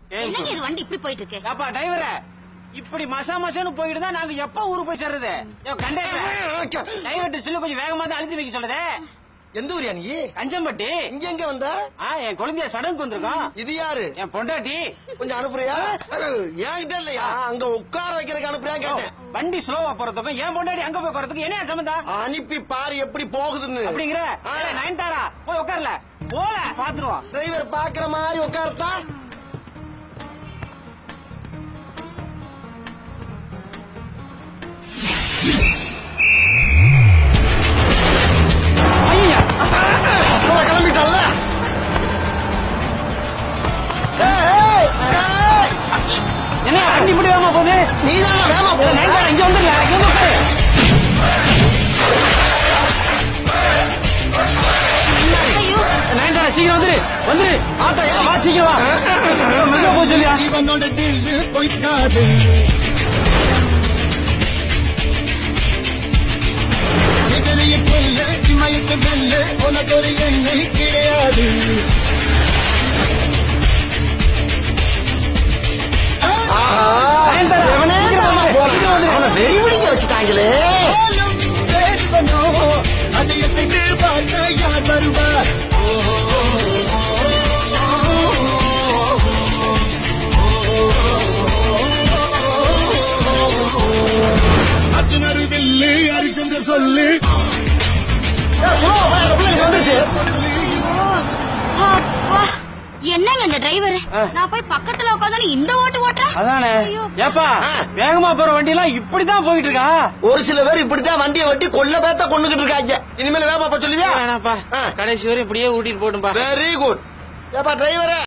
என்னங்க இது வண்டி இப்படி போயிட்டு இருக்கு ஏப்பா டிரைவரே இப்படி மசா மசான்னு போயிட்டு தான் நாங்க எப்ப ஊருக்கு போய் சேர்றது கண்டக்டர் டிரைவர்ட்ட சொல்லி கொஞ்சம் வேகமா தான் அழுத்தி வைக்க சொல்லுதே எந்த ஊரியா நீ கஞ்சம்பட்டி இங்க எங்க வந்த ஆ என் குழந்தைய சடங்குக்கு வந்திருக்கோம் இது யாரு என் பொண்டாட்டி கொஞ்சம் அனுப்புறியா என்கிட்ட இல்லையா அங்க உட்கார வைக்கிறதுக்கு அனுப்புறியா கேட்டேன் வண்டி ஸ்லோவா போறதுக்கும் என் பொண்டாட்டி அங்க போய் போறதுக்கு என்ன சம்பந்தம் அனுப்பி பாரு எப்படி போகுதுன்னு அப்படிங்கிற ஆ. ஏய், நயன்தாரா போய் உட்கார்ல போல பாத்துருவோம் டிரைவர் பாக்குற மாதிரி உட்காரத்தா ஐயா கிளம்பிட்டல்ல ஏய், ஏய், ஏய், என்ன வண்டி இப்படி வேகமா போகுது நீதானே வேகமா போ. நயன்தாரா இங்க வந்துருல இங்க வந்து உட்காரு ஐயோ நயன்தாரா சீக்கிரம் வந்துரு வந்துரு ஆட்டோ ஏன்? வா சீக்கிரம் வா மெதுவா போக சொல்லியா இவனோட தில்லு பொய்க்காது எதிரிய கொல்ல இமயத்து வெல்ல உனக்கு ஒரு எண்ணெய் கிடையாது நயன்தாரா இவனே சீக்கிரம் வேகமா வந்துரு. போறான். சீக்கிரம் வந்துரு. அவனை வெறி பிடிக்க வச்சுட்டாங்களே ஆளும் தேவனோ அதை எசைத்து பார்க்க யார் வருவார் அர்ஜுனர் வில்லு ஹரிச்சந்திர சொல்லு ஏய், slow ஆ, அந்த பிள்ளைங்க வந்துருச்சு அப்பா என்னங்க இந்த டிரைவர் ஆ. நான் போய் பக்கத்துல உட்காந்து இந்த ஓட்டு ஓட்டுறேன் அதானே ஐயோ. ஏப்பா ஆ. வேகமா போற வண்டி எல்லாம் இப்படிதான் போயிட்டு இருக்கா ஒரு சில பேர் இப்படித்தான் வண்டியை வட்டி கொல்ல பேத்த கொண்டுகிட்டு இருக்காங்க இனிமேல் வேகமா போக சொல்லுவியா வேணாப்பா ஆ. கடைசி வரை இப்படியே ஊட்டிட்டு போட்டும்பா வெரி குட் ஏப்பா டிரைவரே